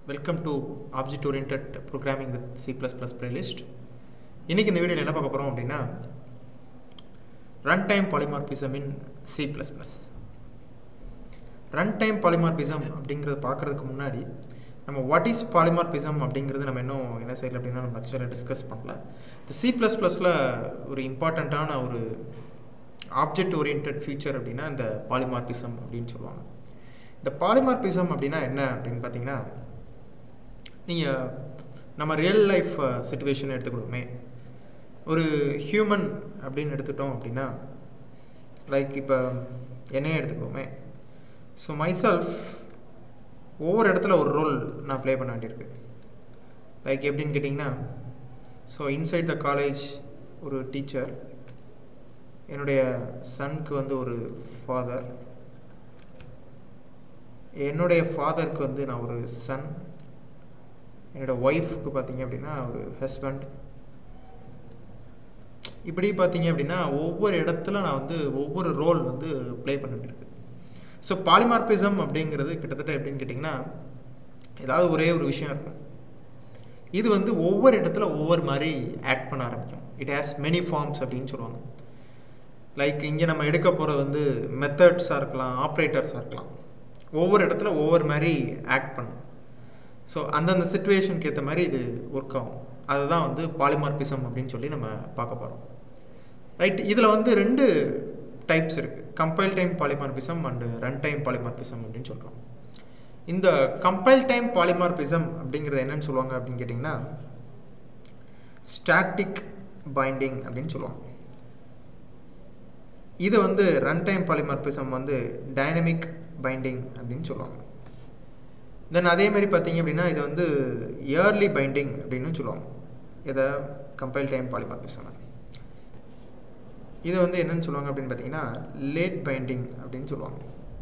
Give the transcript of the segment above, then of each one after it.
Welcome to object oriented programming with C plus plus playlist இன்றைக்கி இந்த வீடியோவில் என்ன பார்க்க போகிறோம் அப்படின்னா run time polymorphism in C plus plus run time polymorphism அப்படிங்கிறத பார்க்குறதுக்கு முன்னாடி நம்ம வாட் இஸ் பாலிமார்பிசம் அப்படிங்கிறது நம்ம இன்னும் என்ன செய்யல அப்படின்னா நம்ம லெக்சரில் டிஸ்கஸ் பண்ணல இந்த சி ப்ளஸ் ப்ளஸில் ஒரு இம்பார்ட்டண்ட்டான ஒரு ஆப்ஜெக்ட் ஓரியன்ட் ஃபியூச்சர் அப்படின்னா இந்த பாலிமார்பிசம் அப்படின்னு சொல்லுவாங்க இந்த பாலிமார்பிசம் அப்படின்னா என்ன அப்படின்னு பார்த்தீங்கன்னா நீங்கள் நம்ம ரியல் லைஃப் சுச்சுவேஷன் எடுத்துக்கிடுவோமே ஒரு ஹியூமன் அப்படின்னு எடுத்துட்டோம் அப்படின்னா லைக் இப்போ என்னையே எடுத்துக்கிடுவோமே ஸோ மைசெல்ஃப் ஒவ்வொரு இடத்துல ஒரு ரோல் நான் ப்ளே பண்ண வேண்டியிருக்கு லைக் எப்படின்னு கேட்டிங்கன்னா ஸோ இன்சைட் த காலேஜ் ஒரு டீச்சர் என்னுடைய சனுக்கு வந்து ஒரு ஃபாதர் என்னுடைய ஃபாதருக்கு வந்து நான் ஒரு சன் என்னோடய ஒய்ஃபுக்கு பார்த்தீங்க அப்படின்னா ஒரு ஹஸ்பண்ட் இப்படி பார்த்தீங்க அப்படின்னா ஒவ்வொரு இடத்துல நான் வந்து ஒவ்வொரு ரோல் வந்து ப்ளே பண்ணிட்டு இருக்கு ஸோ பாலிமார்பிசம் அப்படிங்கிறது கிட்டத்தட்ட எப்படின்னு கேட்டிங்கன்னா ஏதாவது ஒரே ஒரு விஷயம் இருக்கும் இது வந்து ஒவ்வொரு இடத்துல ஒவ்வொரு மாதிரி ஆக்ட் பண்ண ஆரம்பிக்கும் இட் ஹேஸ் மெனி ஃபார்ம்ஸ் அப்படின்னு சொல்லுவாங்க லைக் இங்கே நம்ம எடுக்க போகிறது வந்து மெத்தட்ஸாக இருக்கலாம் ஆப்ரேட்டர்ஸாக இருக்கலாம் ஒவ்வொரு இடத்துல ஒவ்வொரு மாதிரி ஆக்ட் பண்ணும் ஸோ அந்தந்த சுச்சுவேஷனுக்கு ஏற்ற மாதிரி இது ஒர்க் ஆகும் அதுதான் வந்து பாலிமார்பிசம் அப்படின்னு சொல்லி நம்ம பார்க்க போகிறோம் ரைட் இதில் வந்து ரெண்டு டைப்ஸ் இருக்குது compile time polymorphism and run time polymorphism அப்படின்னு சொல்கிறோம் இந்த கம்பைல் டைம் பாலிமார்பிசம் அப்படிங்கிறது என்னன்னு சொல்லுவாங்க அப்படின்னு கேட்டிங்கன்னா ஸ்டாட்டிக் பைண்டிங் அப்படின்னு சொல்லுவாங்க இது வந்து ரன் டைம் பாலிமார்பிசம் வந்து டைனமிக் பைண்டிங் அப்படின்னு சொல்லுவாங்க தென் அதே மாதிரி பார்த்தீங்க அப்படின்னா இது வந்து இயர்லி பைண்டிங் அப்படின்னு சொல்லுவாங்க இதை கம்பைல் டைம் பாலிமார்பிசம் இது வந்து என்னன்னு சொல்லுவாங்க அப்படின்னு பார்த்தீங்கன்னா லேட் பைண்டிங் அப்படின்னு சொல்லுவாங்க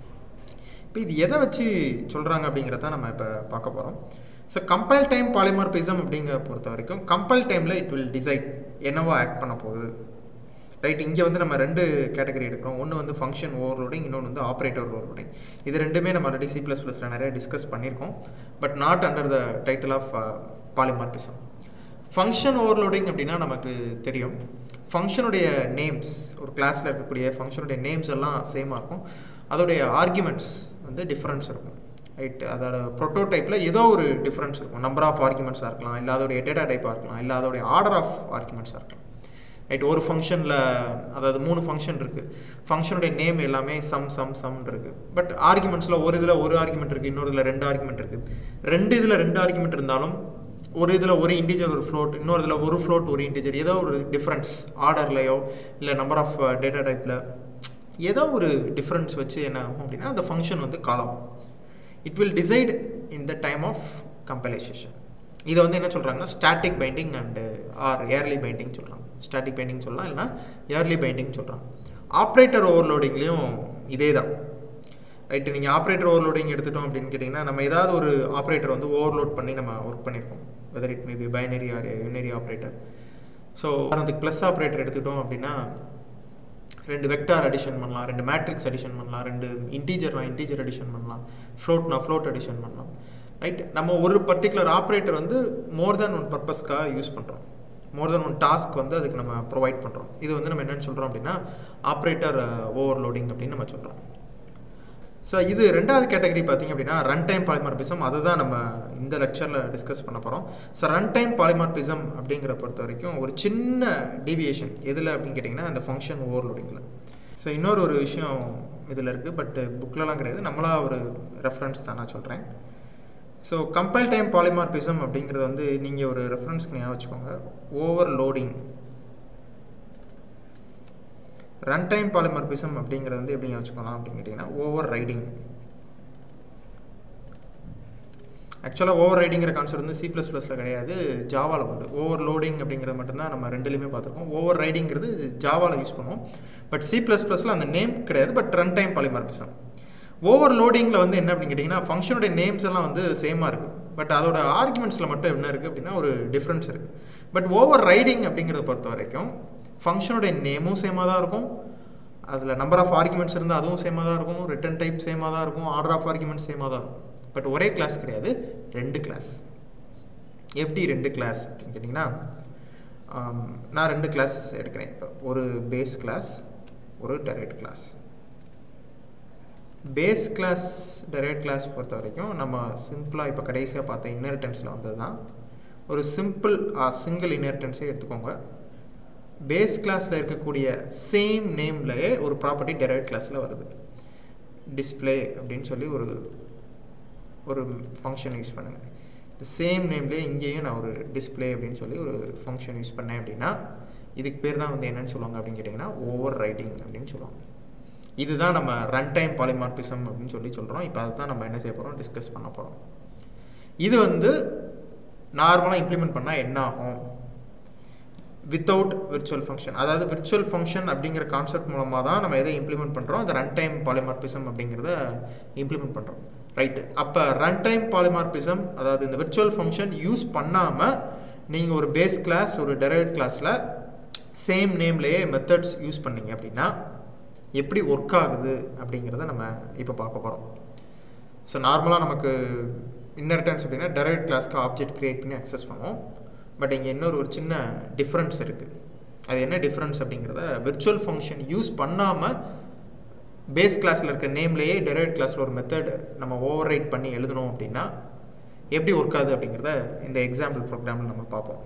இப்போ இது எதை வச்சு சொல்கிறாங்க அப்படிங்கிறத நம்ம இப்போ பார்க்க போகிறோம் ஸோ கம்பைல் டைம் பாலிமார்பிசம் அப்படிங்கிற பொறுத்த வரைக்கும் கம்பைல் டைமில் இட் வில் டிசைட் என்னவோ ஆக்ட் பண்ண போகுது ரைட் இங்கே வந்து நம்ம ரெண்டு கேட்டகரி எடுக்கிறோம் ஒன்று வந்து ஃபங்க்ஷன் ஓவர்லோடிங் இன்னொன்று வந்து ஆப்ரேட்டர் ஓவர்லோடிங் இது ரெண்டுமே நம்ம ஆல்ரெடி சி ப்ளஸ் ப்ளஸில் நிறைய டிஸ்கஸ் பண்ணியிருக்கோம் but not under the title of polymorphism function overloading அப்படின்னா நமக்கு தெரியும் ஃபங்க்ஷனுடைய நேம்ஸ் ஒரு கிளாஸில் இருக்கக்கூடிய ஃபங்க்ஷனுடைய நேம்ஸ் எல்லாம் சேமாக இருக்கும் அதோடைய ஆர்குமெண்ட்ஸ் வந்து டிஃப்ரென்ஸ் இருக்கும் ரைட் அதோட ப்ரோட்டோடைப்பில் ஏதோ ஒரு டிஃப்ரென்ஸ் இருக்கும் நம்பர் ஆஃப் ஆர்குமெண்ட்ஸாக இருக்கலாம் இல்லை அதோடைய டேட்டா டைப்பாக இருக்கலாம் இல்லை அதோடைய ஆர்டர் ஆஃப் ஆர்குமெண்ட்ஸாக இருக்கலாம் ரைட் ஒரு ஃபங்க்ஷனில் அதாவது மூணு ஃபங்க்ஷன் இருக்குது ஃபங்க்ஷனுடைய நேம் எல்லாமே சம் சம் சம் இருக்குது பட் ஆர்குமெண்ட்ஸில் ஒரு இதில் ஒரு ஆர்குமெண்ட் இருக்குது இன்னொரு இதில் ரெண்டு ஆர்குமெண்ட் இருக்குது ரெண்டு இதில் ரெண்டு ஆர்குமெண்ட் இருந்தாலும் ஒரு இதில் ஒரு இன்டிஜர் ஒரு ஃப்ளோட் இன்னொரு இதில் ஒரு ஃப்ளோட் ஒரு இன்டிஜர் ஏதோ ஒரு டிஃப்ரென்ஸ் ஆர்டர்லையோ இல்லை நம்பர் ஆஃப் டேட்டா டைப்பில் ஏதோ ஒரு டிஃப்ரென்ஸ் வச்சு என்ன ஆகும் அப்படின்னா அந்த ஃபங்க்ஷன் வந்து காலம் it will decide in the time of compilation இதை வந்து என்ன சொல்கிறாங்கன்னா static binding and or early binding சொல்கிறாங்க ஸ்டாட்டிக் பைண்டிங் சொல்லலாம் இல்லைனா ஏர்லி பைண்டிங் சொல்கிறாங்க ஆப்ரேட்டர் ஓவர்லோடிங்லேயும் இதே தான் ரைட்டு நீங்கள் ஆப்ரேட்டர் ஓவர்லோடிங் எடுத்துட்டோம் அப்படின்னு கேட்டிங்கன்னா நம்ம ஏதாவது ஒரு ஆப்ரேட்டர் வந்து ஓவர்லோட் பண்ணி நம்ம ஒர்க் பண்ணியிருக்கோம் whether it maybe binary or unary operator so அதுக்கு ப்ளஸ் ஆப்ரேட்டர் எடுத்துக்கிட்டோம் அப்படின்னா ரெண்டு வெக்டார் அடிஷன் பண்ணலாம் ரெண்டு மேட்ரிக்ஸ் அடிஷன் பண்ணலாம் ரெண்டு இன்டீஜர்னா இன்டீஜர் அடிஷன் பண்ணலாம் ஃப்ளோட்னா ஃப்ளோட் அடிஷன் பண்ணலாம் ரைட் நம்ம ஒரு பர்டிகுலர் ஆப்ரேட்டர் வந்து மோர் தேன் ஒன் பர்பஸ்க்காக யூஸ் பண்ணுறோம் மோர் தென் ஒன் டாஸ்க் வந்து அதுக்கு நம்ம ப்ரொவைட் பண்ணுறோம் இது வந்து நம்ம என்னென்னு சொல்கிறோம் அப்படின்னா ஆப்ரேட்டர் ஓவர்லோடிங் அப்படின்னு நம்ம சொல்கிறோம் ஸோ இது ரெண்டாவது கேட்டகரி பார்த்திங்க அப்படின்னா ரன் டைம் பாலிமார்பிசம் அதை தான் நம்ம இந்த லெக்சரில் டிஸ்கஸ் பண்ண போகிறோம் ஸோ ரன் டைம் பாலிமார்பிசம் அப்படிங்கிற பொறுத்த வரைக்கும் ஒரு சின்ன டீவியேஷன் எதில் அப்படின்னு கேட்டிங்கன்னா அந்த ஃபங்க்ஷன் ஓவர்லோடிங்கில் ஸோ இன்னொரு ஒரு விஷயம் இதில் இருக்குது பட் புக்கிலலாம் கிடையாது நம்மளாக ஒரு ரெஃபரன்ஸ் தான் நான் சொல்கிறேன் ஸோ கம்பைல் டைம் பாலிமார்பிசம் அப்படிங்கிறது வந்து நீங்கள் ஒரு ரெஃபரன்ஸ்க்கு ஞாபகம் வச்சுக்கோங்க overloading run time polymorphism அப்படிங்கிறது வந்து எப்படி வச்சுக்கலாம் அப்படின்னு கேட்டிங்கன்னா ஓவர் ரைடிங் ஆக்சுவலாக ஓவர் ரைடிங்கிற கான்செப்ட் வந்து சி ப்ளஸ் ப்ளஸில் கிடையாது ஜாவாவில் உண்டு ஓவர் லோடிங் அப்படிங்கிறது மட்டும்தான் நம்ம ரெண்டுலேயுமே பார்த்துருக்கோம் ஓவர் ரைடிங்கிறது ஜாவாவில் யூஸ் பண்ணுவோம் பட் சி ப்ளஸ் ப்ளஸில் அந்த நேம் கிடையாது பட் ரன் டைம் பாலிமார்பிசம் ஓவர் லோடிங்கில் வந்து என்ன அப்படின்னு கேட்டிங்கன்னா ஃபங்க்ஷனுடைய நேம்ஸ் எல்லாம் வந்து சேமாக இருக்குது பட் அதோட ஆர்குமெண்ட்ஸில் மட்டும் என்ன இருக்குது அப்படின்னா ஒரு டிஃப்ரென்ஸ் இருக்குது பட் ஓவர் ரைடிங் அப்படிங்கிறத பொறுத்த வரைக்கும் ஃபங்க்ஷனுடைய நேமும் சேமாக தான் இருக்கும் அதில் நம்பர் ஆஃப் ஆர்குமெண்ட்ஸ் இருந்தால் அதுவும் சேமாக தான் இருக்கும் ரிட்டன் டைப் சேமாக தான் இருக்கும் ஆர்டர் ஆஃப் ஆர்குமெண்ட்ஸ் சேமாக தான் இருக்கும் பட் ஒரே கிளாஸ் கிடையாது ரெண்டு கிளாஸ் எப்படி ரெண்டு கிளாஸ் அப்படின்னு கேட்டிங்கன்னா ஆம், நான் ரெண்டு கிளாஸ் எடுக்கிறேன் இப்போ ஒரு பேஸ் கிளாஸ் ஒரு derived class base class derived class பொறுத்த வரைக்கும் நம்ம சிம்பிளாக இப்போ கடைசியாக பார்த்த இன்னர்டென்ஸில் வந்தது தான் ஒரு சிம்பிள் ஆர் சிங்கிள் இன்னர்டென்ஸே எடுத்துக்கோங்க பேஸ் கிளாஸில் இருக்கக்கூடிய சேம் நேம்லயே ஒரு ப்ராப்பர்ட்டி டெரைட் கிளாஸில் வருது டிஸ்ப்ளே அப்படின்னு சொல்லி ஒரு ஒரு ஃபங்க்ஷன் யூஸ் பண்ணுங்கள் இந்த சேம் நேம்லேயே இங்கேயும் நான் ஒரு டிஸ்ப்ளே அப்படின்னு சொல்லி ஒரு ஃபங்க்ஷன் யூஸ் பண்ணேன் அப்படின்னா இதுக்கு பேர் தான் வந்து என்னன்னு சொல்லுவாங்க அப்படின்னு கேட்டிங்கன்னா ஓவர் ரைட்டிங் அப்படின்னு சொல்லுவாங்க இதுதான் நம்ம ரன் டைம் பாலிமார்பிசம் அப்படின்னு சொல்லி சொல்கிறோம் இப்போ அதை தான் நம்ம என்ன செய்ய போகிறோம் டிஸ்கஸ் பண்ண போகிறோம் இது வந்து நார்மலாக இம்ப்ளிமெண்ட் பண்ணால் என்ன ஆகும் வித்தவுட் விர்ச்சுவல் ஃபங்க்ஷன் அதாவது விர்ச்சுவல் ஃபங்க்ஷன் அப்படிங்கிற கான்செப்ட் மூலமாக தான் நம்ம எதை இம்ப்ளிமெண்ட் பண்ணுறோம் அந்த ரன் டைம் பாலிமார்பிசம் அப்படிங்கிறத இம்ப்ளிமெண்ட் பண்ணுறோம் ரைட்டு அப்போ ரன் டைம் பாலிமார்பிசம் அதாவது இந்த விர்ச்சுவல் ஃபங்க்ஷன் யூஸ் பண்ணாமல் நீங்கள் ஒரு பேஸ் கிளாஸ் ஒரு டெரைவ் கிளாஸில் சேம் நேம்லேயே மெத்தட்ஸ் யூஸ் பண்ணீங்க அப்படின்னா எப்படி ஒர்க் ஆகுது அப்படிங்கிறத நம்ம இப்போ பார்க்க போகிறோம் ஸோ நார்மலாக நமக்கு இன்னர்டன்ஸ் அப்படின்னா டெரைவ் கிளாஸ்க்கு ஆப்ஜெக்ட் கிரியேட் பண்ணி அக்சஸ் பண்ணுவோம் பட் இங்கே இன்னொரு ஒரு சின்ன டிஃப்ரென்ஸ் இருக்குது அது என்ன டிஃப்ரென்ஸ் அப்படிங்கிறத விர்ச்சுவல் ஃபங்க்ஷன் யூஸ் பண்ணாமல் பேஸ் கிளாஸில் இருக்க நேம்லேயே டெரைவ் கிளாஸில் ஒரு மெத்தட் நம்ம ஓவர் ரைட் பண்ணி எழுதணும் அப்படின்னா எப்படி ஒர்க் ஆகுது அப்படிங்கிறத இந்த எக்ஸாம்பிள் ப்ரோக்ராமில் நம்ம பார்ப்போம்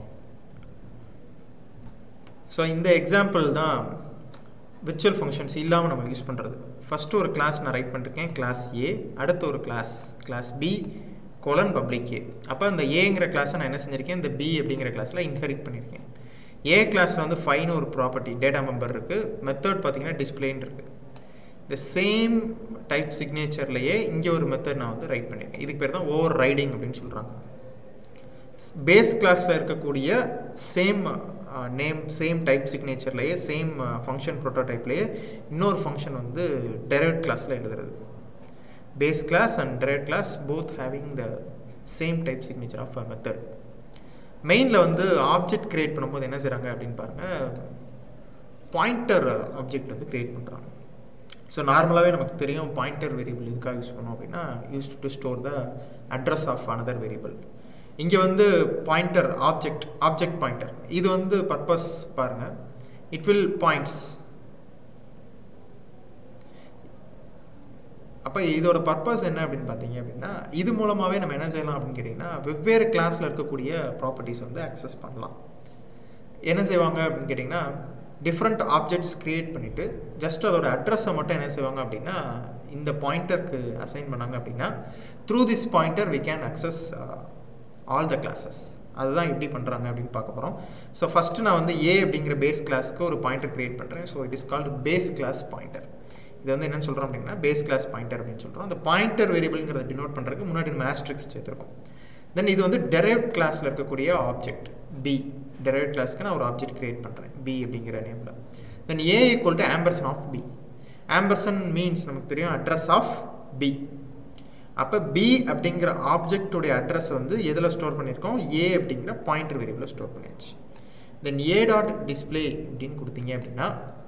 ஸோ இந்த எக்ஸாம்பிள் தான் விர்ச்சுவல் ஃபங்க்ஷன்ஸ் இல்லாமல் நம்ம யூஸ் பண்ணுறது ஃபஸ்ட்டு ஒரு கிளாஸ் நான் ரைட் பண்ணிருக்கேன் கிளாஸ் ஏ அடுத்த ஒரு class class B colon public A அப்போ இந்த ஏங்கிற கிளாஸை நான் என்ன செஞ்சுருக்கேன் இந்த பி அப்படிங்கிற கிளாஸில் இன்ஹெரிட் பண்ணியிருக்கேன் ஏ கிளாஸில் வந்து ஃபைன் ஒரு ப்ராப்பர்ட்டி டேட்டா மெம்பர் இருக்குது மெத்தட் பார்த்தீங்கன்னா டிஸ்பிளேன்னு இருக்குது இந்த சேம் டைப் சிக்னேச்சர்லேயே இங்கே ஒரு மெத்தட் நான் வந்து ரைட் பண்ணியிருக்கேன் இதுக்கு பேர் தான் ஓவர் ரைடிங் அப்படின்னு சொல்கிறாங்க பேஸ் கிளாஸில் இருக்கக்கூடிய சேம் நேம் சேம் டைப் சிக்னேச்சர்லேயே சேம் ஃபங்க்ஷன் ப்ரோட்டோடைப்லேயே இன்னொரு ஃபங்க்ஷன் வந்து டெரைவ் கிளாஸில் எழுதுறது base class and derive class both having the same type signature of a method மெயினில் வந்து ஆப்ஜெக்ட் கிரியேட் பண்ணும்போது என்ன செய்கிறாங்க அப்படின்னு பாருங்கள் பாயிண்டர் ஆப்ஜெக்ட் வந்து கிரியேட் பண்ணுறாங்க ஸோ நார்மலாகவே நமக்கு தெரியும் பாயிண்டர் வேரியபிள் எதுக்காக யூஸ் பண்ணோம் அப்படின்னா use to store the address of another variable இங்கே வந்து பாயிண்டர் ஆப்ஜெக்ட் ஆப்ஜெக்ட் பாயிண்டர் இது வந்து பர்பஸ் பாருங்கள் இட் வில் பாயிண்ட்ஸ் அப்போ இதோட பர்பஸ் என்ன அப்படின்னு பார்த்தீங்க அப்படின்னா இது மூலமாகவே நம்ம என்ன செய்யலாம் அப்படின்னு கேட்டிங்கன்னா வெவ்வேறு கிளாஸில் இருக்கக்கூடிய ப்ராப்பர்ட்டிஸ் வந்து அக்சஸ் பண்ணலாம் என்ன செய்வாங்க அப்படின்னு கேட்டிங்கன்னா டிஃப்ரெண்ட் ஆப்ஜெக்ட்ஸ் க்ரியேட் பண்ணிவிட்டு ஜஸ்ட் அதோட அட்ரஸை மட்டும் என்ன செய்வாங்க அப்படின்னா இந்த பாயிண்டருக்கு அசைன் பண்ணாங்க அப்படின்னா through this pointer we can access all the classes அதுதான் எப்படி பண்ணுறாங்க அப்படின்னு பார்க்க போகிறோம் ஸோ ஃபஸ்ட்டு நான் வந்து ஏ அப்படிங்கிற பேஸ் கிளாஸ்க்கு ஒரு பாயிண்டர் க்ரியேட் பண்ணுறேன் so it is called base class pointer இது வந்து என்னென்னு சொல்கிறோம் அப்படின்னா பேஸ் கிளாஸ் பாயிண்டர் அப்படின்னு சொல்கிறோம் அந்த பாயிண்டர் வேரியபிள்ங்கிறத டினோட் பண்ணுறதுக்கு முன்னாடி நம்ம ஆஸ்ட்ரிக்ஸ் சேர்த்துருக்கோம் தென் இது வந்து டெரைவ் கிளாஸில் இருக்கக்கூடிய ஆப்ஜெக்ட் பி டெரைவ் கிளாஸ்க்கு நான் ஒரு ஆப்ஜெக்ட் க்ரியேட் பண்ணுறேன் பி அப்படிங்கிற நேமில் then A equal to ampersand of B ampersand means நமக்கு தெரியும் அட்ரஸ் ஆஃப் பி அப்போ பி அப்படிங்கிற ஆப்ஜெக்டுடைய அட்ரஸ் வந்து எதில் ஸ்டோர் பண்ணியிருக்கோம் ஏ அப்படிங்கிற பாயிண்டர் வேரியபிளில் ஸ்டோர் பண்ணியாச்சு தென் ஏ டாட் டிஸ்பிளே அப்படின்னு கொடுத்தீங்க அப்படின்னா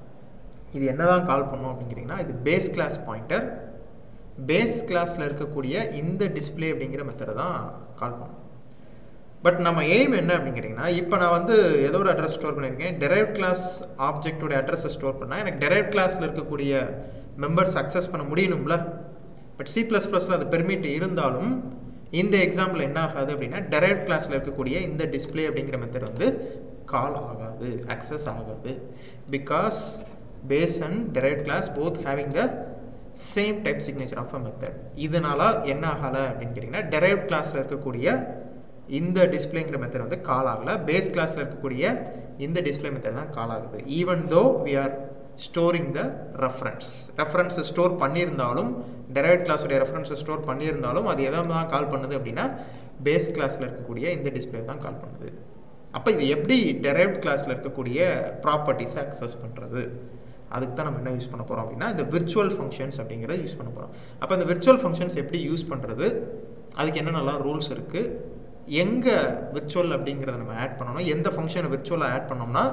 இது என்ன தான் கால் பண்ணோம் அப்படின்னு கேட்டிங்கன்னா இது பேஸ் கிளாஸ் பாயிண்டர் பேஸ் கிளாஸில் இருக்கக்கூடிய இந்த டிஸ்பிளே அப்படிங்கிற மெத்தடை தான் கால் பண்ணும் பட் நம்ம எய்ம் என்ன அப்படின்னு கேட்டிங்கன்னா இப்போ நான் வந்து ஏதோ ஒரு அட்ரஸ் ஸ்டோர் பண்ணியிருக்கேன் டெரைவ் கிளாஸ் ஆப்ஜெக்டோட அட்ரஸை ஸ்டோர் பண்ணால் எனக்கு டெரைவ் கிளாஸில் இருக்கக்கூடிய மெம்பர்ஸ் அக்சஸ் பண்ண முடியணும்ல பட் சி ப்ளஸ் ப்ளஸில் அது பெர்மிட் இருந்தாலும் இந்த எக்ஸாம்பிள் என்ன ஆகாது அப்படின்னா டெரைவ் கிளாஸில் இருக்கக்கூடிய இந்த டிஸ்பிளே அப்படிங்கிற மெத்தட் வந்து கால் ஆகாது அக்சஸ் ஆகாது because base and derive class both having the same type signature of a method இதனால் என்ன ஆகலை அப்படின்னு கேட்டிங்கன்னா டெரைவ் கிளாஸில் இருக்கக்கூடிய இந்த டிஸ்பிளேங்கிற மெத்தட் வந்து கால் ஆகலை பேஸ் கிளாஸில் இருக்கக்கூடிய இந்த டிஸ்பிளே மெத்தட் தான் கால் ஆகுது even though we are storing the reference reference store பண்ணியிருந்தாலும் டெரைவ் கிளாஸுடைய ரெஃபரன்ஸை ஸ்டோர் பண்ணியிருந்தாலும் அது எதை தான் கால் பண்ணுது அப்படின்னா பேஸ் கிளாஸில் இருக்கக்கூடிய இந்த டிஸ்பிளே தான் கால் பண்ணுது அப்போ இது எப்படி டெரைவ் கிளாஸில் இருக்கக்கூடிய ப்ராப்பர்ட்டிஸை அக்சஸ் பண்ணுறது அதுக்கு தான் நம்ம என்ன யூஸ் பண்ண போகிறோம் அப்படின்னா இந்த விர்ச்சுவல் ஃபங்க்ஷன்ஸ் அப்படிங்கிறத யூஸ் பண்ண போகிறோம் அப்போ இந்த விர்ச்சுவல் ஃபங்க்ஷன்ஸ் எப்படி யூஸ் பண்ணுறது அதுக்கு என்னென்னலாம் ரூல்ஸ் இருக்குது எங்கே விர்ச்சுவல் அப்படிங்கிறத நம்ம ஆட் பண்ணணும் எந்த ஃபங்க்ஷனை விர்ச்சுவலாக ஆட் பண்ணோம்னா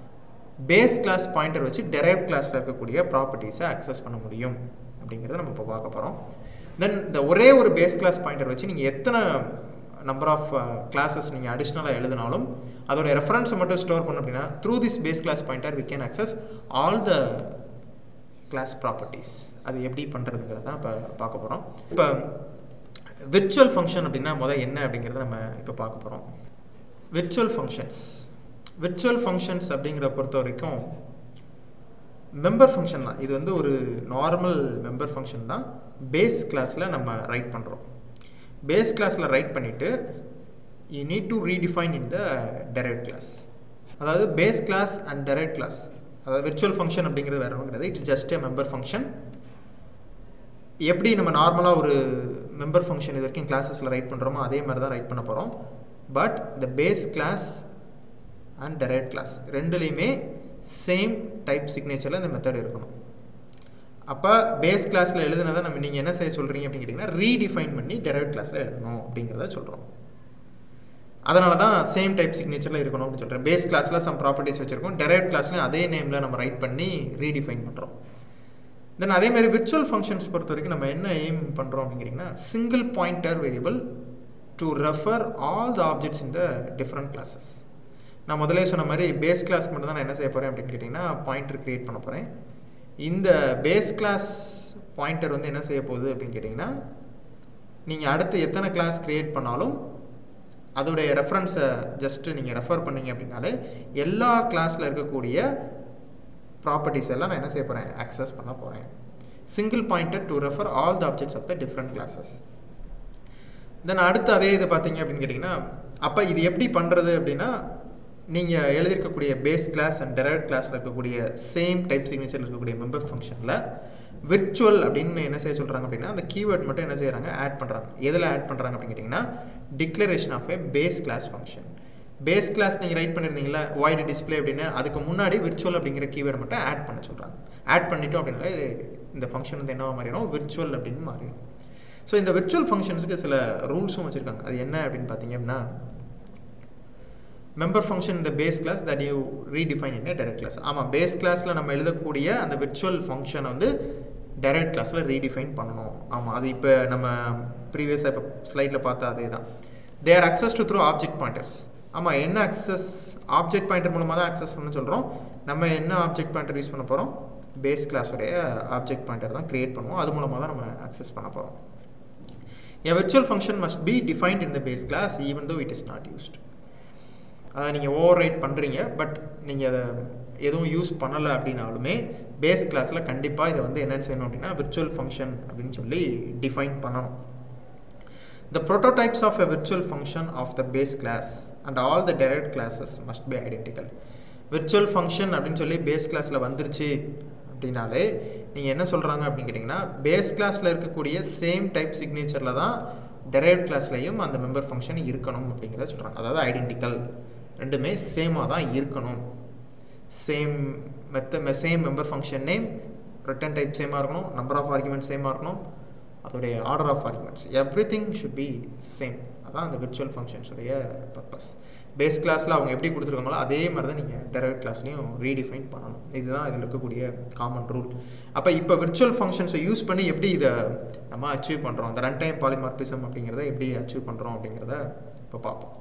பேஸ் கிளாஸ் பாயிண்டர் வச்சு டெரைவ் கிளாஸில் இருக்கக்கூடிய ப்ராப்பர்ட்டிஸை அக்சஸ் பண்ண முடியும் அப்படிங்கிறத நம்ம இப்போ பார்க்க போகிறோம் தென் இந்த ஒரே ஒரு பேஸ் கிளாஸ் பாயிண்டர் வச்சு நீங்கள் எத்தனை நம்பர் ஆஃப் கிளாஸஸ் நீங்கள் அடிஷ்னலாக எழுதினாலும் அதோட ரெஃபரன்ஸை மட்டும் ஸ்டோர் பண்ண அப்படின்னா through this base class pointer we can access all the class properties அது எப்படி பண்ணுறதுங்கிறத தான் இப்போ பார்க்க போகிறோம் இப்போ விர்ச்சுவல் ஃபங்க்ஷன் அப்படின்னா முதல் என்ன அப்படிங்கிறத நம்ம இப்போ பார்க்க போகிறோம் விர்ச்சுவல் ஃபங்க்ஷன்ஸ் விர்ச்சுவல் ஃபங்க்ஷன்ஸ் அப்படிங்கிற பொறுத்த வரைக்கும் மெம்பர் ஃபங்க்ஷன் தான் இது வந்து ஒரு நார்மல் மெம்பர் ஃபங்க்ஷன் தான் பேஸ் கிளாஸில் நம்ம ரைட் பண்ணுறோம் பேஸ் கிளாஸில் ரைட் பண்ணிவிட்டு you need to redefine in the derive class அதாவது base class and derive class அதாவது விர்ச்சுவல் ஃபங்க்ஷன் அப்படிங்கிறது வேறு ஒன்றும் கிடையாது it's just a member function எப்படி நம்ம நார்மலாக ஒரு மெம்பர் ஃபங்க்ஷன் இது வரைக்கும் கிளாஸஸில் ரைட் பண்ணுறோமோ அதே மாதிரி தான் ரைட் பண்ண போகிறோம் பட் இந்த base class and derive class ரெண்டுலேயுமே சேம் டைப் சிக்னேச்சரில் இந்த மெத்தட் இருக்கணும் அப்போ பேஸ் கிளாஸில் எழுதுனதை நம்ம நீங்கள் என்ன செய்ய சொல்கிறீங்க அப்படின்னு கேட்டிங்கன்னா ரீடிஃபைன் பண்ணி டெரைவ் கிளாஸில் எழுதணும் அப்படிங்கிறத சொல்கிறோம் அதனால தான் சேம் டைப் சிக்னேச்சரில் இருக்கணும் அப்படின்னு சொல்கிறேன் பேஸ் கிளாஸில் சம் ப்ராப்பர்ட்டிஸ் வச்சுருக்கோம் டெரைவ் கிளாஸ்லையும் அதே நேமில் நம்ம ரைட் பண்ணி ரீடிஃபைன் பண்ணுறோம் தென் அதே மாதிரி விர்ச்சுவல் ஃபங்க்ஷன்ஸ் பொறுத்த வரைக்கும் நம்ம என்ன எய்ம் பண்ணுறோம் அப்படிங்கிறீங்கன்னா single pointer variable to refer all the objects in the different classes நான் முதலே சொன்ன மாதிரி பேஸ் கிளாஸ்க்கு மட்டும் தான் நான் என்ன செய்ய போகிறேன் அப்படின்னு கேட்டிங்கன்னா பாயிண்டர் க்ரியேட் பண்ண போகிறேன் இந்த பேஸ் கிளாஸ் பாயிண்டர் வந்து என்ன செய்ய போகுது அப்படின்னு கேட்டிங்கன்னா நீங்கள் அடுத்து எத்தனை கிளாஸ் க்ரியேட் பண்ணாலும் அதோடைய ரெஃபரன்ஸை ஜஸ்ட்டு நீங்கள் ரெஃபர் பண்ணீங்க அப்படின்னாலே எல்லா கிளாஸில் இருக்கக்கூடிய ப்ராப்பர்ட்டிஸ் எல்லாம் நான் என்ன செய்ய போகிறேன் ஆக்சஸ் பண்ண போகிறேன் single pointer to refer all the objects of the different classes then அடுத்து அதே இது பார்த்தீங்க அப்படின்னு கேட்டிங்கன்னா அப்போ இது எப்படி பண்ணுறது அப்படின்னா நீங்கள் எழுதியிருக்கக்கூடிய பேஸ் கிளாஸ் அண்ட் டெரைவ் கிளாஸில் இருக்கக்கூடிய சேம் டைப் சிக்னேச்சரில் இருக்கக்கூடிய மெம்பர் ஃபங்க்ஷனில் விர்ச்சுவல் அப்படின்னு என்ன செய்ய சொல்கிறாங்க அப்படின்னா அந்த கீவேர்ட் மட்டும் என்ன செய்கிறாங்க ஆட் பண்ணுறாங்க எதில் ஆட் பண்ணுறாங்க அப்படின்னு கேட்டிங்கன்னா declaration of a base class function base class நீங்கள் ரைட் பண்ணியிருந்தீங்களா வாய்டு டிஸ்பிளே அப்படின்னு அதுக்கு முன்னாடி விர்ச்சுவல் அப்படிங்கிற கீவேர்டு மட்டும் ஆட் பண்ண சொல்கிறாங்க ஆட் பண்ணிட்டோம் அப்படின்னாலே இந்த ஃபங்க்ஷன் வந்து என்னவா மாறிடும் விர்ச்சுவல் அப்படின்னு மாறிடும் ஸோ இந்த விர்ச்சுவல் ஃபங்க்ஷன்ஸுக்கு சில ரூல்ஸும் வச்சுருக்காங்க அது என்ன அப்படின்னு பார்த்தீங்க அப்படின்னா மெம்பர் ஃபங்க்ஷன் இந்த base class that you redefine in derived class ஆமாம் பேஸ் கிளாஸில் நம்ம எழுதக்கூடிய அந்த விர்ச்சுவல் ஃபங்க்ஷனை வந்து டெரெக்ட் கிளாஸில் ரீடிஃபைன் பண்ணணும் ஆமாம் அது இப்போ நம்ம ப்ரீவியஸாக இப்போ ஸ்லைடில் பார்த்தா அதே தான் their access to through object pointers ஆமாம் என்ன அக்சஸ் ஆப்ஜெக்ட் பாயிண்டர் மூலமாக தான் அக்சஸ் பண்ண சொல்கிறோம் நம்ம என்ன ஆப்ஜெக்ட் பாயிண்டர் யூஸ் பண்ண போகிறோம் பேஸ் கிளாஸோடைய ஆப்ஜெக்ட் பாயிண்டர் தான் க்ரியேட் பண்ணுவோம் அது மூலமாக தான் நம்ம அக்சஸ் பண்ண போகிறோம் A virtual function must be defined in the base class even though it is not used. அதை நீங்கள் ஓவர் ரைட் பண்ணுறீங்க பட் நீங்கள் அதை எதுவும் யூஸ் பண்ணலை அப்படின்னாலுமே பேஸ் கிளாஸில் கண்டிப்பாக இதை வந்து என்னென்னு செய்யணும் அப்படின்னா விர்ச்சுவல் ஃபங்க்ஷன் அப்படின்னு சொல்லி டிஃபைன் பண்ணணும் The prototypes of a virtual function of the base class and all the derived classes must be identical. virtual function அப்படின்னு சொல்லி பேஸ் கிளாஸில் வந்துருச்சு அப்படின்னாலே நீங்கள் என்ன சொல்கிறாங்க அப்படின்னு கேட்டிங்கன்னா பேஸ் கிளாஸில் இருக்கக்கூடிய சேம் டைப் சிக்னேச்சரில் தான் டெரைவ் கிளாஸ்லையும் அந்த மெம்பர் ஃபங்க்ஷன் இருக்கணும் அப்படிங்கிறத சொல்கிறாங்க அதாவது ஐடென்டிக்கல் ரெண்டுமே சேமாக தான் இருக்கணும் சேம் மெத்த same member function name return type சேமாக இருக்கணும் நம்பர் ஆஃப் ஆர்குமெண்ட் சேமாக இருக்கணும் அதோடைய order of arguments everything should be same அதான் அந்த விர்ச்சுவல் ஃபங்க்ஷன்ஸுடைய பர்பஸ் பேஸ் கிளாஸில் அவங்க எப்படி கொடுத்துருக்காங்களோ அதே மாதிரி தான் நீங்கள் டெரைவ் கிளாஸ்லையும் ரீடிஃபைன் பண்ணணும் இதுதான் இதில் இருக்கக்கூடிய காமன் ரூல் அப்போ இப்போ விர்ச்சுவல் ஃபங்க்ஷன்ஸை யூஸ் பண்ணி எப்படி இதை நம்ம அச்சீவ் பண்ணுறோம் அந்த ரன் டைம் பாலிமார்பிசம் அப்படிங்கிறத எப்படி அச்சீவ் பண்ணுறோம் அப்படிங்கிறத இப்போ பார்ப்போம்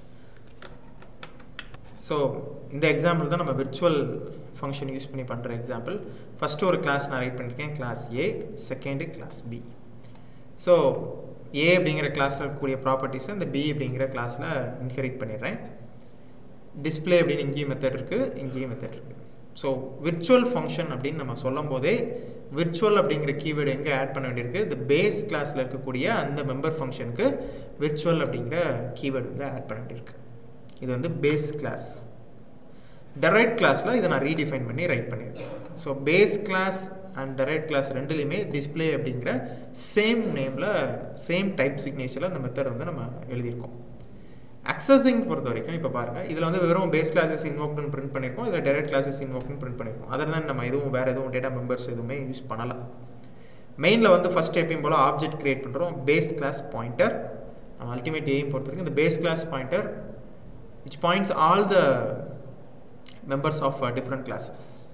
ஸோ இந்த எக்ஸாம்பிள் தான் நம்ம விர்ச்சுவல் ஃபங்க்ஷன் யூஸ் பண்ணி பண்ணுற எக்ஸாம்பிள் ஃபஸ்ட்டு ஒரு கிளாஸ் நான் ரைட் பண்ணியிருக்கேன் class A second class B so A அப்படிங்கிற கிளாஸில் இருக்கக்கூடிய ப்ராப்பர்ட்டிஸை இந்த பி அப்படிங்கிற கிளாஸில் இன்ஹெரிட் பண்ணிடுறேன் டிஸ்பிளே அப்படின்னு இங்கேயும் மெத்தட் இருக்குது இங்கேயும் மெத்தட் இருக்குது ஸோ விர்ச்சுவல் ஃபங்க்ஷன் அப்படின்னு நம்ம சொல்லும் போதே விர்ச்சுவல் அப்படிங்கிற கீவேர்டு எங்கே ஆட் பண்ண வேண்டியிருக்கு இந்த பேஸ் கிளாஸில் இருக்கக்கூடிய அந்த மெம்பர் ஃபங்க்ஷனுக்கு விர்ச்சுவல் அப்படிங்கிற கீவேர்டு வந்து ஆட் பண்ண வேண்டியிருக்கு இது வந்து பேஸ் கிளாஸ் டெரைட் கிளாஸில் இதை நான் ரீடிஃபைன் பண்ணி ரைட் பண்ணியிருக்கேன் so base class and derived class ரெண்டுலேயுமே டிஸ்பிளே அப்படிங்கிற சேம் நேமில் சேம் டைப் சிக்னேச்சரில் அந்த மெத்தட் வந்து நம்ம எழுதியிருக்கோம் அக்சஸிங் பொறுத்த வரைக்கும் இப்போ பாருங்கள் இதில் வந்து வெறும் பேஸ் கிளாஸஸ் இன்வோக்னு பிரிண்ட் பண்ணியிருக்கோம் இதில் டெரைட் கிளாஸஸ் இன்வோக்னு பிரிண்ட் பண்ணியிருக்கோம் அதர் தான் நம்ம எதுவும் வேறு எதுவும் டேட்டா மெம்பர்ஸ் எதுவுமே யூஸ் பண்ணலை மெயினில் வந்து ஃபஸ்ட் எப்பயும் போல் ஆப்ஜெக்ட் கிரியேட் பண்ணுறோம் பேஸ் கிளாஸ் பாயிண்டர் நம்ம அல்டிமேட் எய்ம் பொறுத்த வரைக்கும் இந்த பேஸ் கிளாஸ் பாயிண்டர் which points all the members of uh, different classes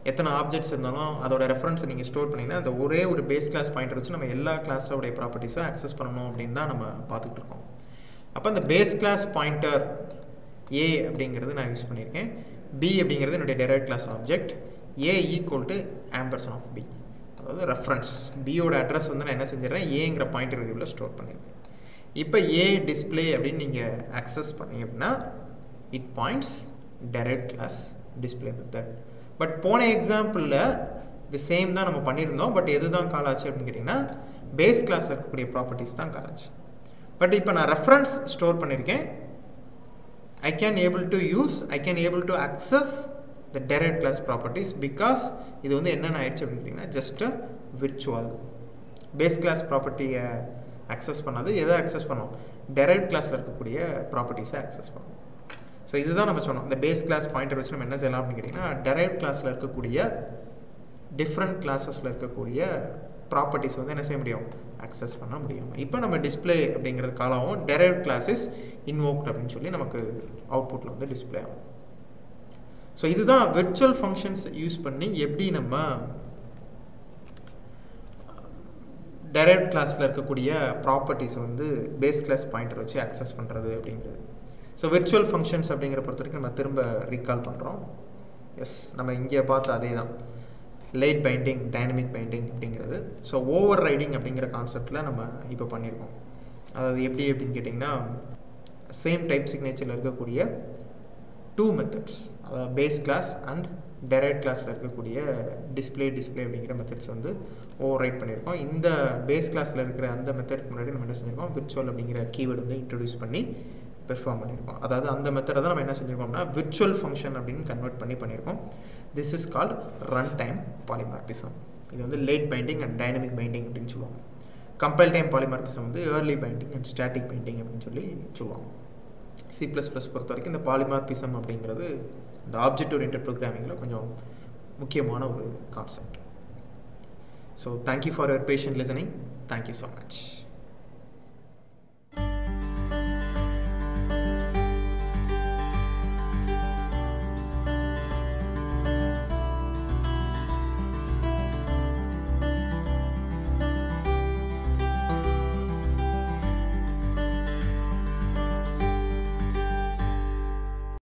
எத்தனை ஆப்ஜெக்ட்ஸ் இருந்தாலும் அதோட ரெஃபரன்ஸை நீங்கள் ஸ்டோர் பண்ணிங்கன்னா அந்த ஒரே ஒரு பேஸ் கிளாஸ் பாயிண்டர் வச்சு நம்ம எல்லா கிளாஸோடைய ப்ராப்பர்ட்டிஸை அக்சஸ் பண்ணணும் அப்படின்னு தான் நம்ம பார்த்துக்கிட்டு இருக்கோம் அப்போ அந்த பேஸ் கிளாஸ் பாயிண்டர் ஏ அப்படிங்கிறது நான் யூஸ் பண்ணியிருக்கேன் பி அப்படிங்கிறது என்னுடைய derive class object A equal to ampersand of B அதாவது ரெஃபரன்ஸ் பியோட அட்ரஸ் வந்து நான் என்ன செஞ்சிடறேன் ஏங்கிற பாயிண்டர் வேரியபிளில் ஸ்டோர் பண்ணியிருக்கேன் இப்போ ஏ டிஸ்பிளே அப்படின்னு நீங்கள் அக்சஸ் பண்ணீங்க அப்படின்னா it points derive class display method but போன எக்ஸாம்பிளில் இது சேம் தான் நம்ம பண்ணியிருந்தோம் பட் எது தான் கால் ஆச்சு அப்படின்னு கேட்டிங்கன்னா பேஸ் கிளாஸில் இருக்கக்கூடிய ப்ராப்பர்ட்டிஸ் தான் கால் ஆச்சு பட் இப்போ நான் ரெஃபரன்ஸ் ஸ்டோர் பண்ணியிருக்கேன் I can able to use I can able to access the derived class properties because இது வந்து என்னென்ன ஆயிடுச்சு அப்படின்னு கேட்டிங்கன்னா ஜஸ்ட் விர்ச்சுவல் பேஸ் கிளாஸ் ப்ராப்பர்ட்டியை அக்சஸ் பண்ணாது எதை அக்சஸ் பண்ணோம் டெரைவ் கிளாஸில் இருக்கக்கூடிய ப்ராப்பர்ட்டிஸை அக்சஸ் பண்ணோம் ஸோ இதுதான் நம்ம சொன்னோம் இந்த பேஸ் கிளாஸ் பாயிண்டர் வச்சு நம்ம என்ன செய்யலாம் அப்படின்னு கேட்டிங்கன்னா டெரைவ் கிளாஸில் இருக்கக்கூடிய டிஃப்ரெண்ட் கிளாஸஸில் இருக்கக்கூடிய ப்ராப்பர்ட்டிஸ் வந்து என்ன செய்ய முடியும் அக்சஸ் பண்ண முடியும் இப்போ நம்ம டிஸ்பிளே அப்படிங்கிறது காலாவும் டெரைவ் கிளாஸஸ் இன்வோக்ட் அப்படின்னு சொல்லி நமக்கு அவுட்புட்டில் வந்து டிஸ்பிளே ஆகும் ஸோ இதுதான் விர்ச்சுவல் ஃபங்க்ஷன்ஸ் யூஸ் பண்ணி எப்படி நம்ம டெரைவ் கிளாஸில் இருக்கக்கூடிய ப்ராப்பர்ட்டிஸ் வந்து பேஸ் கிளாஸ் பாயிண்டர் வச்சு அக்சஸ் பண்ணுறது அப்படிங்கிறது ஸோ விர்ச்சுவல் ஃபங்க்ஷன்ஸ் அப்படிங்கிற பொறுத்த வரைக்கும் நம்ம திரும்ப ரீகால் பண்ணுறோம் எஸ் நம்ம இங்கே பார்த்த அதே தான் லேட் பைண்டிங் டைனமிக் பைண்டிங் அப்படிங்கிறது ஸோ ஓவர் ரைடிங் அப்படிங்கிற கான்செப்டில் நம்ம இப்போ பண்ணியிருக்கோம் அதாவது எப்படி அப்படின்னு கேட்டிங்கன்னா சேம் டைப் சிக்னேச்சரில் இருக்கக்கூடிய டூ மெத்தட்ஸ் அதாவது பேஸ் கிளாஸ் அண்ட் டெரைட் கிளாஸில் இருக்கக்கூடிய டிஸ்பிளே டிஸ்பிளே அப்படிங்கிற மெத்தட்ஸ் வந்து ஓவர் ரைட் பண்ணியிருக்கோம் இந்த பேஸ் கிளாஸில் இருக்கிற அந்த மெத்தட் முன்னாடி நம்ம என்ன செஞ்சுருக்கோம் விர்ச்சுவல் அப்படிங்கிற கீவேர்டு வந்து இன்ட்ரடியூஸ் பண்ணி பெர்ஃபார்ம் பண்ணியிருக்கோம் அதாவது அந்த மெத்தடை தான் நம்ம என்ன செஞ்சுருக்கோம்னா விர்ச்சுவல் ஃபங்க்ஷன் அப்படின்னு கன்வெர்ட் பண்ணி பண்ணியிருக்கோம் this is called run time polymorphism இது வந்து late binding and dynamic binding அப்படின்னு சொல்லுவாங்க கம்பைல் டைம் பாலிமார்பிசம் வந்து early binding and static binding அப்படின்னு சொல்லி சொல்லுவாங்க சி ப்ளஸ் ப்ளஸ் பொறுத்த வரைக்கும் இந்த பாலிமார்பிசம் அப்படிங்கிறது இந்த ஆப்ஜெக்ட் ஓரியன்ட் ப்ரோக்ராமிங்கில் கொஞ்சம் முக்கியமான ஒரு concept so thank you for your patient listening thank you so much